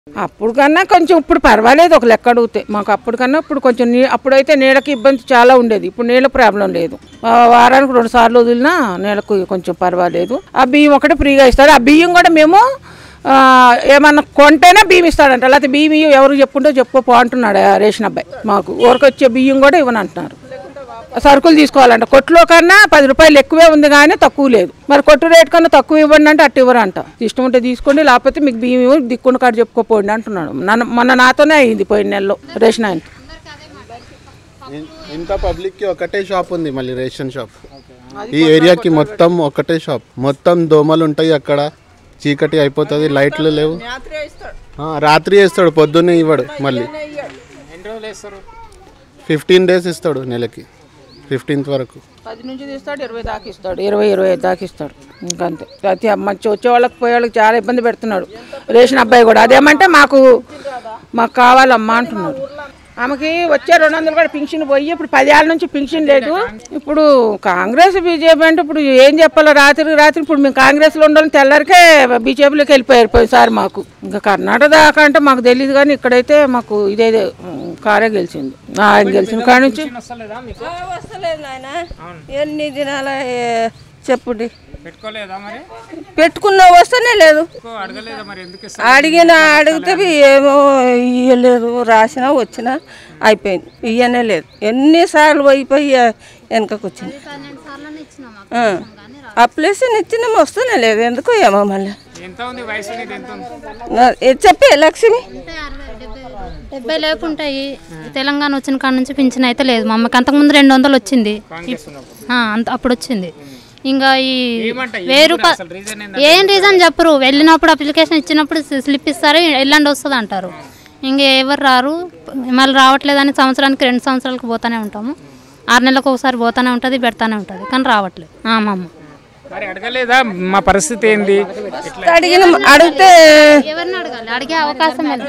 అప్పుడు కన్నా కొంచెం ఇప్పుడు పర్వాలేదు ఒక లెక్క అడిగితే మాకు అప్పుడు కన్నా ఇప్పుడు కొంచెం నీ అప్పుడైతే నీళ్ళకి ఇబ్బంది చాలా ఉండేది ఇప్పుడు నీళ్ళ ప్రాబ్లం లేదు ఆ, వారానికి రెండు సార్లు వదిలినా నీళ్ళకు కొంచెం పర్వాలేదు ఆ బియ్యం ఒకటి ఫ్రీగా ఇస్తారు ఆ బియ్యం కూడా మేము ఆ, ఏమన్నా కొంటేనే బియ్యం ఇస్తాడంట లేకపోతే బియ్యం ఇయ్యి ఎవరు చెప్పుంటే చెప్పుకో అంటున్నాడు ఆ రేషన్ అబ్బాయి మాకు ఊరికొచ్చే బియ్యం కూడా ఇవ్వనంటున్నారు సరుకులు తీసుకోవాలంట కొట్టులో కన్నా పది రూపాయలు ఎక్కువే ఉంది కానీ తక్కువ లేదు మరి కొట్టు రేట్ కన్నా తక్కువ ఇవ్వండి అంటే అట్టు ఇవ్వరంట ఇష్టం ఉంటే తీసుకోండి లేకపోతే మీకు బియ్యం ఇవ్వ, దిక్కున్న కాడ చెప్పుకోపోండి అంటున్నాడు నన్ను మొన్న నాతోనే అయింది పోయిన నెలలో రేషన్ ఆయన ఇన్- ఇంత పబ్లిక్ కి ఒకటే షాప్ ఉంది మళ్ళీ రేషన్ షాప్ ఈ ఏరియాకి మొత్తం ఒకటే షాప్ మొత్తం దోమలు ఉంటాయి అక్కడ చీకటి అయిపోతుంది లైట్లు లేవు ఆ, రాత్రి వేస్తాడు పొద్దున్నే ఇవ్వడు మళ్ళీ ఎన్ని రోజులు వేస్తారు ఫిఫ్టీన్ డేస్ ఇస్తాడు నెలకి ఫిఫ్టీన్త్ వరకు పది నుంచి తీస్తాడు ఇరవై దాకా ఇస్తాడు ఇరవై ఇరవై ఐదు దాకా ఇస్తాడు ఇంకంతే ప్రతి మంచి వచ్చే వాళ్ళకి పోయే వాళ్ళకి చాలా ఇబ్బంది పెడుతున్నాడు రేషన్ అబ్బాయి కూడా అదేమంటే మాకు మాకు కావాలమ్మా అంటున్నాడు ఆమెకి వచ్చే రెండు వందలు కూడా పింఛన్ పోయి ఇప్పుడు పదేళ్ళ నుంచి పింఛన్ లేదు ఇప్పుడు కాంగ్రెస్ బీజేపీ అంటే ఇప్పుడు ఏం చెప్పాలో రాత్రి రాత్రి ఇప్పుడు మేము కాంగ్రెస్లో ఉండాలని తెల్లరికే బీజేపీలోకి వెళ్ళిపోయారు పోయినసారి మాకు ఇంకా కర్ణాటక దాకా అంటే మాకు తెలియదు కానీ ఇక్కడైతే మాకు ఇదే కారే గెలిచింది ఆయన గెలిచిన కాడ నుంచి వస్తలేదా మీకు వస్తలేదు నాయన ఎన్ని దినాల చెప్పుడి పెట్టుకోలేదా మరి పెట్టుకున్నా వస్తేనే లేదు ఎక్కువ అడగలేదా మరి ఎందుకు ఇస్తారు అడిగిన అడిగితే ఏమో ఇయ్యలేదు రాసినా వచ్చినా అయిపోయింది ఇయ్యనే లేదు ఎన్నిసార్లు పోయిపోయి వెనకకు వచ్చింది ఆ. అప్లికేషన్ ఇచ్చినా వస్తూనే లేదు ఎందుకు ఏమో మళ్ళీ ఎంత ఉంది వయసు నీది ఎంత ఉంది నా- ఏ చెప్పే లక్ష్మి డెబ్బై లేకుంటాయి తెలంగాణ వచ్చిన కాడ నుంచి పింఛన్ అయితే లేదు మా అమ్మకి అంతకుముందు రెండు వందలు వచ్చింది ఆ, అంత అప్పుడు వచ్చింది ఇంకా ఈ వెయ్యి రూపాయలు అసలు రీజన్ ఏంది ఏం రీజన్ చెప్పరు వెళ్ళినప్పుడు అప్లికేషన్ ఇచ్చినప్పుడు స్లిప్ ఇస్తారు ఎల్లండి వస్తుంది అంటారు ఇంక ఎవరు రారు మళ్ళీ రావట్లేదని సంవత్సరానికి రెండు సంవత్సరాలకు పోతానే ఉంటాము ఆరు నెలలకు ఒకసారి పోతానే ఉంటుంది పెడతానే ఉంటుంది కానీ రావట్లేదు ఆ, మా అమ్మ మరి అడగలేదా మా పరిస్థితి ఏంది ఇట్లా అడిగిన అడిగితే ఎవరిని అడగాలి అడిగే అవకాశం లేదు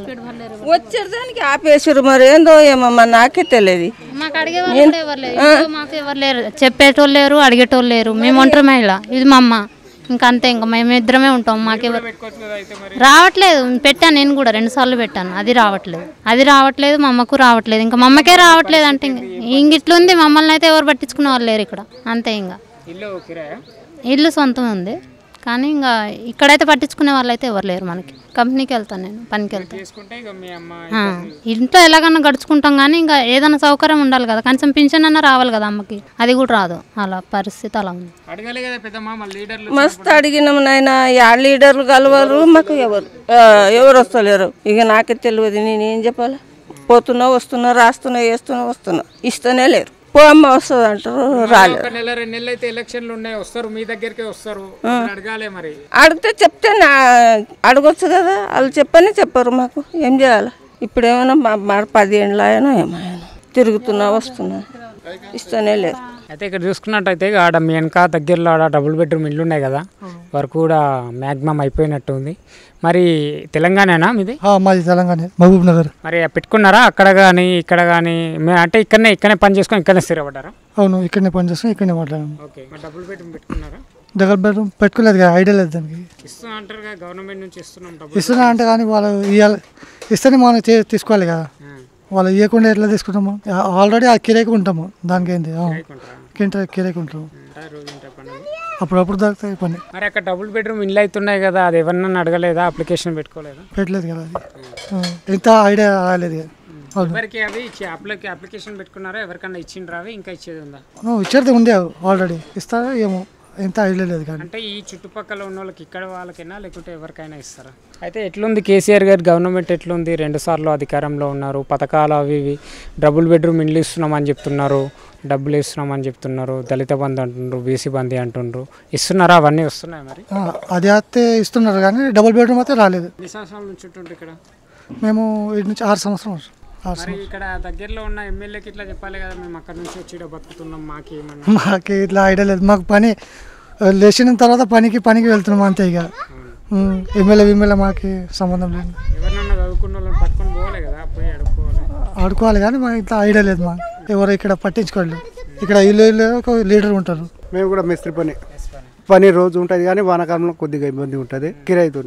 వచ్చేదానికి ఆపేసారు మరి ఏందో ఏమో మరి నాకే తెలియదు మాకు అడిగే వాళ్ళు కూడా ఎవరు లేరు ఇంట్లో మాకు ఎవరు లేరు చెప్పేటోళ్ళు లేరు అడిగేటోళ్ళు లేరు మేము ఒంటరి మహిళ ఇది మా అమ్మ ఇంకా అంతే ఇంకా మేము ఇద్దరమే ఉంటాం మాకెవరు పెట్టుకోవచ్చు కదా అయితే మరి రావట్లేదు పెట్టాను నేను కూడా రెండు సార్లు పెట్టాను అది రావట్లేదు అది రావట్లేదు మా అమ్మకు రావట్లేదు ఇంకా మా అమ్మకే రావట్లేదు అంటే ఇంక ఇంక ఇట్లుంది మమ్మల్ని అయితే ఎవరు పట్టించుకునే వాళ్ళు లేరు ఇక్కడ అంతే ఇంకా ఇల్లు కిరాయా ఇల్లు సొంతం ఉంది కానీ ఇంకా ఇక్కడైతే పట్టించుకునే వాళ్ళు అయితే ఎవరు లేరు మనకి కంపెనీకి వెళ్తాను నేను పనికి వెళ్తాను చేసుకుంటే ఇక మీ అమ్మ ఆ, ఇంట్లో ఎలాగన్నా గడుచుకుంటాం కానీ ఇంకా ఏదైనా సౌకర్యం ఉండాలి కదా కనీసం పింఛన్ అన్న రావాలి కదా అమ్మకి అది కూడా రాదు అలా పరిస్థితి అలా ఉంది అడగలే కదా పెద్దమ్మ మా లీడర్లు మస్తు అడిగినాం నాయన యా లీడర్లు కలవరు మాకు ఎవరు ఆ, ఎవరు వస్తలేరు ఇక నాకే తెలియదు నేను ఏం చెప్పాలి పోతున్నా వస్తున్నా రాస్తున్నా వేస్తున్నా వస్తున్నా ఇస్తూనే లేరు పో అమ్మ వస్తుంది అంటారు రాలేరు ఒక నెల రెండు నెలలు అయితే ఎలక్షన్లు ఉన్నాయి వస్తారు మీ దగ్గరికే వస్తారు ఇప్పుడు అడగాలే మరి అడిగితే చెప్తే నా అడగొచ్చు కదా వాళ్ళు చెప్పని చెప్పరు మాకు ఏం చేయాలి ఇప్పుడు ఏమైనా మా మా పదిహేనులు అయినా ఏమైనా తిరుగుతున్నా వస్తున్నా ఇస్తూనే లేరు అయితే ఇక్కడ చూసుకున్నట్టయితే ఇక ఆడ మీ వెనక దగ్గరలో ఆడ డబుల్ బెడ్రూమ్ ఇల్లు ఉన్నాయి కదా వరకు కూడా మ్యాక్సిమం అయిపోయినట్టు ఉంది మరి తెలంగాణనా మీది ఆ, మాది తెలంగాణ మహబూబ్ నగర్ మరి పెట్టుకున్నారా అక్కడ కానీ ఇక్కడ కానీ అంటే ఇక్కడనే ఇక్కడనే పని చేసుకొని ఇక్కడనే స్థిరపడ్డారా అవును ఇక్కడనే పని చేస్తాం ఇక్కడనే మాట్లాడాను ఓకే మరి డబుల్ బెడ్రూమ్ పెట్టుకున్నారా దగ్గర బెడ్రూమ్ పెట్టుకోలేదు కదా ఐడియా లేదు దానికి ఇస్తున్నా అంటారు కదా గవర్నమెంట్ నుంచి ఇస్తున్నాం డబ్బులు ఇస్తున్నా అంటే కానీ వాళ్ళు ఇవ్వాలి ఇస్తేనే మనం చే- తీసుకోవాలి కదా వాళ్ళు ఇవ్వకుండా ఎట్లా తీసుకుంటాము ఆల్రెడీ ఆ కిరాయికి ఉంటాము దానికి ఏంటి కింట కిరాయికి ఉంటాము రోజు ఉంటాయి పనులు అప్పుడప్పుడు దొరుకుతాయి పని మరి అక్కడ డబుల్ బెడ్రూమ్ ఇల్లు అవుతున్నాయి కదా అది ఎవరినన్నా అడగలేదా అప్లికేషన్ పెట్టుకోలేదా పెట్టలేదు కదా అది ఆ, ఎంత ఐడియా రాలేదు కదా అవును ఎవరికి అవి ఇచ్చి అప్లికే అప్లికేషన్ పెట్టుకున్నారా ఎవరికన్నా ఇచ్చిండ్రా అవి ఇంకా ఇచ్చేది ఉందా ఆ, ఇచ్చేది ఉండే ఆల్రెడీ ఇస్తారా ఏమో ఎంత ఐడియా లేదు కానీ అంటే ఈ చుట్టుపక్కల ఉన్న వాళ్ళకి ఇక్కడ వాళ్ళకైనా లేకుంటే ఎవరికైనా ఇస్తారా అయితే ఎట్లుంది కేసీఆర్ గారి గవర్నమెంట్ ఎట్లుంది రెండు సార్లు అధికారంలో ఉన్నారు పథకాలు అవి ఇవి డబుల్ బెడ్రూమ్ ఇల్లు ఇస్తున్నామని చెప్తున్నారు డబ్బులు ఇస్తున్నామని చెప్తున్నారు దళిత బంధు అంటున్నారు బీసీ బంధు అంటుండ్రు ఇస్తున్నారా అవన్నీ వస్తున్నాయి మరి ఆ, అది అయితే ఇస్తున్నారు కానీ డబుల్ బెడ్రూమ్ అయితే రాలేదు ఎన్ని సంవత్సరాల నుంచి ఉంటుండ్రు ఇక్కడ మేము ఇటు నుంచి ఆరు సంవత్సరం ఆరు మరి సంవత్సరం ఇక్కడ దగ్గరలో ఉన్న ఎమ్మెల్యేకి ఇట్లా చెప్పాలి కదా మేము అక్కడ నుంచి వచ్చి ఈడ బతుకుతున్నాం మాకేమన్నా మాకు ఇట్లా ఐడియా లేదు మాకు పని ఆ, లేచిన తర్వాత పనికి పనికి వెళ్తున్నాం అంతే ఇక ఉమ్, ఎమ్మెల్యే విమ్మెల్యే మాకు సంబంధం లేదు ఎవరినన్నా చదువుకున్న వాళ్ళని పట్టుకొని పోవాలి కదా పోయి అడుక్కోవాలి ఆడుకోవాలి కానీ మాకు ఇట్లా ఐడియా లేదు మాకు ఎవరు ఇక్కడ పట్టించుకోలేదు ఇక్కడ ఇల్లు ఇల్లు ఒక లీడర్ ఉంటారు మేము కూడా మిస్త్రి పని పని రోజు ఉంటుంది కానీ వానాకాలంలో కొద్దిగా ఇబ్బంది ఉంటుంది కిరాయితోనే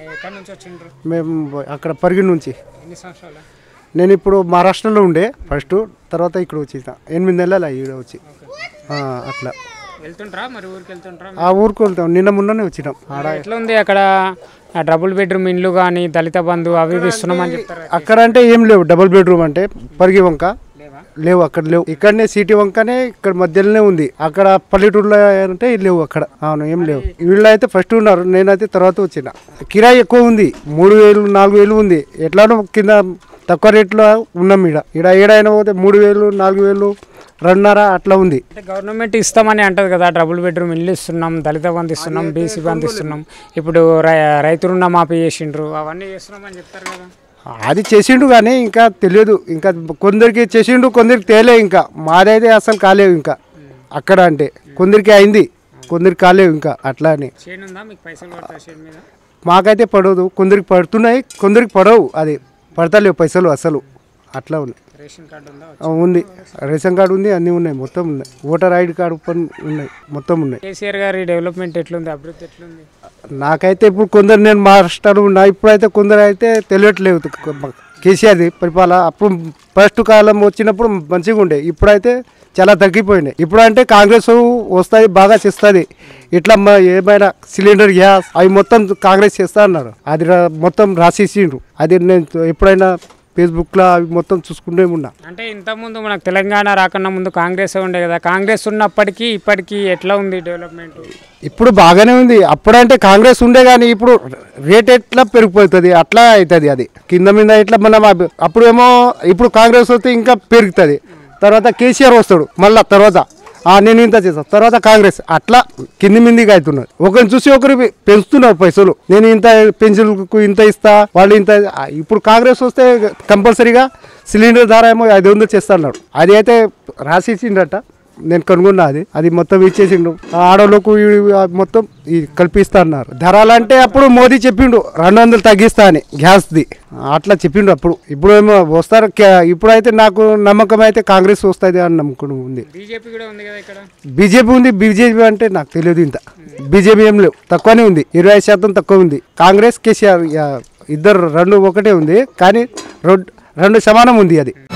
ఎక్కడి నుంచి వచ్చిండ్రు మేము అక్కడ పరిగి నుంచి ఎన్ని సంవత్సరాలు నేను ఇప్పుడు మహారాష్ట్రలో ఉండే ఫస్ట్ తర్వాత ఇక్కడ వచ్చేసిన ఎనిమిది నెలలు ఈడ వచ్చి ఆ, అట్లా వెళ్తుంటారా మరి ఊరికి వెళ్తుంటారా ఆ ఊరికి వెళ్తాం నిన్న మొన్ననే వచ్చినాం ఆడ ఎట్లా ఉంది అక్కడ ఆ డబుల్ బెడ్రూమ్ ఇండ్లు కానీ దళిత బంధు అవి ఇవి ఇస్తున్నామని చెప్తారు అక్కడ అంటే ఏం లేవు డబుల్ బెడ్రూమ్ అంటే పరిగి వంక లేవా లేవు అక్కడ లేవు ఇక్కడనే సిటీ వంకనే ఇక్కడ మధ్యలోనే ఉంది అక్కడ పల్లెటూరులో అంటే లేవు అక్కడ అవును ఏం లేవు వీళ్ళు అయితే ఫస్ట్ ఉన్నారు నేనైతే తర్వాత వచ్చిన కిరాయి ఎక్కువ ఉంది మూడు వేలు నాలుగు వేలు ఉంది ఎట్లానో కింద తక్కువ రేట్లో ఉన్నాం ఈడ ఈడ ఏడైనా పోతే మూడు వేలు నాలుగు వేలు రెండున్నర అట్లా ఉంది అంటే గవర్నమెంట్ ఇస్తామని అంటది కదా డబుల్ బెడ్రూమ్ ఇల్లు ఇస్తున్నాం దళిత బంధు ఇస్తున్నాం బీసీ బంధు ఇస్తున్నాం ఇప్పుడు రై- రైతు రుణ మాఫీ చేసిండ్రు అవన్నీ చేస్తున్నామని చెప్తారు కదా అది చేసిండు కానీ ఇంకా తెలియదు ఇంకా కొందరికి చేసిండు కొందరికి తేలే ఇంకా మాదైతే అసలు కాలేవు ఇంకా అక్కడ అంటే కొందరికి అయింది కొందరికి కాలేవు ఇంకా అట్లా అని చేను ఉందా మీకు పైసలు పడతా చేను మీద మాకైతే పడదు కొందరికి పడుతున్నాయి కొందరికి పడవు అది పడతలేవు పైసలు అసలు అట్లా ఉన్నాయి రేషన్ కార్డు ఉందా ఆ, ఉంది రేషన్ కార్డు ఉంది అన్నీ ఉన్నాయి మొత్తం ఉన్నాయి ఓటర్ ఐడి కార్డు పని ఉన్నాయి మొత్తం ఉన్నాయి కేసీఆర్ గారి డెవలప్మెంట్ ఎట్లుంది అభివృద్ధి ఎట్లుంది నాకైతే ఇప్పుడు కొందరు నేను మహారాష్ట్రలో ఉన్నా ఇప్పుడైతే కొందరు అయితే తెలియట్లేదు కేసీఆర్ది పరిపాలన అప్పుడు ఫస్ట్ కాలం వచ్చినప్పుడు మంచిగా ఉండే ఇప్పుడైతే చాలా తగ్గిపోయినాయి ఇప్పుడు అంటే కాంగ్రెస్ వస్తుంది బాగా చేస్తుంది ఇట్లా మ- ఏమైనా సిలిండర్ గ్యాస్ అవి మొత్తం కాంగ్రెస్ చేస్తా అన్నారు అది రా- మొత్తం రాసేసిండ్రు అది నేను ఎప్పుడైనా ఫేస్బుక్లో అవి మొత్తం చూసుకుంటే ఉన్నా అంటే ఇంతకుముందు మనకు తెలంగాణ రాకన్నా ముందు కాంగ్రెస్ ఉండే కదా కాంగ్రెస్ ఉన్నప్పటికీ ఇప్పటికీ ఎట్లా ఉంది డెవలప్మెంట్ ఇప్పుడు బాగానే ఉంది అప్పుడంటే కాంగ్రెస్ ఉండే కానీ ఇప్పుడు రేట్ ఎట్లా పెరిగిపోతుంది అట్లా అవుతుంది అది కింద మీద ఇట్లా మనం అబ్- అప్పుడు ఏమో ఇప్పుడు కాంగ్రెస్ వస్తే ఇంకా పెరుగుతుంది తర్వాత కేసీఆర్ వస్తాడు మళ్ళా తర్వాత ఆ నేను ఇంత చేస్తాను తర్వాత కాంగ్రెస్ అట్లా కింది మిందికి అవుతున్నారు ఒకరిని చూసి ఒకరు పెంచుతున్నారు పైసలు నేను ఇంత పెన్షన్కు ఇంత ఇస్తా వాళ్ళు ఇంత ఆ, ఇప్పుడు కాంగ్రెస్ వస్తే కంపల్సరీగా సిలిండర్ ధర ఏమో ఐదు వందలు చేస్తా అన్నాడు అది అయితే రాసిచ్చిండట నేను కనుగొన్నా అది అది మొత్తం ఇచ్చేసిండు ఆ ఆడోళ్ళకు ఈ- ఆ మొత్తం ఈ కల్పిస్తా అన్నారు ధరలు అంటే అప్పుడు మోదీ చెప్పిండు రెండు వందలు తగ్గిస్తా అని గ్యాస్ది అట్లా చెప్పిండు అప్పుడు ఇప్పుడు ఏమో వస్తారు కే- ఇప్పుడైతే నాకు నమ్మకం అయితే కాంగ్రెస్ వస్తుంది అని నమ్మకం ఉంది బీజేపీ కూడా ఉంది కదా ఇక్కడ బీజేపీ ఉంది బీజేపీ అంటే నాకు తెలియదు ఇంత బీజేపీ ఏం లేవు తక్కువనే ఉంది ఇరవై శాతం తక్కువ ఉంది కాంగ్రెస్ కేసీఆర్ యా, ఇద్దరు రెండు ఒకటే ఉంది కానీ రెండు రెండు సమానం ఉంది అది